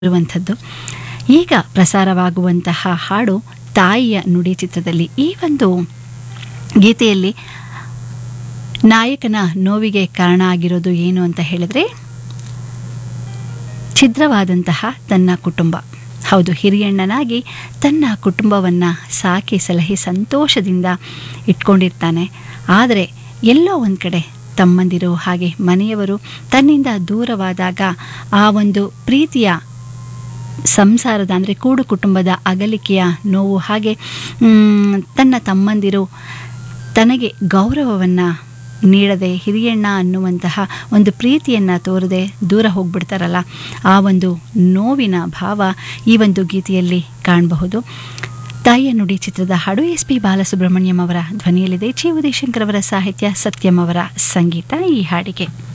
ಇರುವಂಥದ್ದು ಈಗ ಪ್ರಸಾರವಾಗುವಂತಹ ಹಾಡು ತಾಯಿಯ ನುಡಿ ಚಿತ್ರದಲ್ಲಿ ಈ ಒಂದು ಗೀತೆಯಲ್ಲಿ ನಾಯಕನ ನೋವಿಗೆ ಕಾರಣ ಆಗಿರೋದು ಏನು ಅಂತ ಹೇಳಿದ್ರೆ ಛಿದ್ರವಾದಂತಹ ತನ್ನ ಕುಟುಂಬ ಹೌದು ಹಿರಿಯಣ್ಣನಾಗಿ ತನ್ನ ಕುಟುಂಬವನ್ನು ಸಾಕಿ ಸಲಹಿ ಸಂತೋಷದಿಂದ ಇಟ್ಕೊಂಡಿರ್ತಾನೆ ಆದರೆ ಎಲ್ಲೋ ಒಂದು ಕಡೆ ತಮ್ಮಂದಿರು ಹಾಗೆ ಮನೆಯವರು ತನ್ನಿಂದ ದೂರವಾದಾಗ ಆ ಒಂದು ಪ್ರೀತಿಯ ಸಂಸಾರದ ಅಂದರೆ ಕೂಡು ಕುಟುಂಬದ ಅಗಲಿಕೆಯ ನೋವು ಹಾಗೆ ಮ್, ತನ್ನ ತಮ್ಮಂದಿರು ತನಗೆ ಗೌರವವನ್ನು ನೀಡದೆ ಹಿರಿಯಣ್ಣ ಅನ್ನುವಂತಹ ಒಂದು ಪ್ರೀತಿಯನ್ನು ತೋರದೆ ದೂರ ಹೋಗ್ಬಿಡ್ತಾರಲ್ಲ ಆ ಒಂದು ನೋವಿನ ಭಾವ ಈ ಒಂದು ಗೀತೆಯಲ್ಲಿ ಕಾಣಬಹುದು ತಾಯಿಯ ನುಡಿ ಚಿತ್ರದ ಹಾಡು ಎಸ್ ಪಿ ಬಾಲಸುಬ್ರಹ್ಮಣ್ಯಂ ಅವರ ಧ್ವನಿಯಲ್ಲಿದೆ ಚಿ ಉದಯಶಂಕರ್ ಅವರ ಸಾಹಿತ್ಯ ಸತ್ಯಂ ಅವರ ಸಂಗೀತ ಈ ಹಾಡಿಗೆ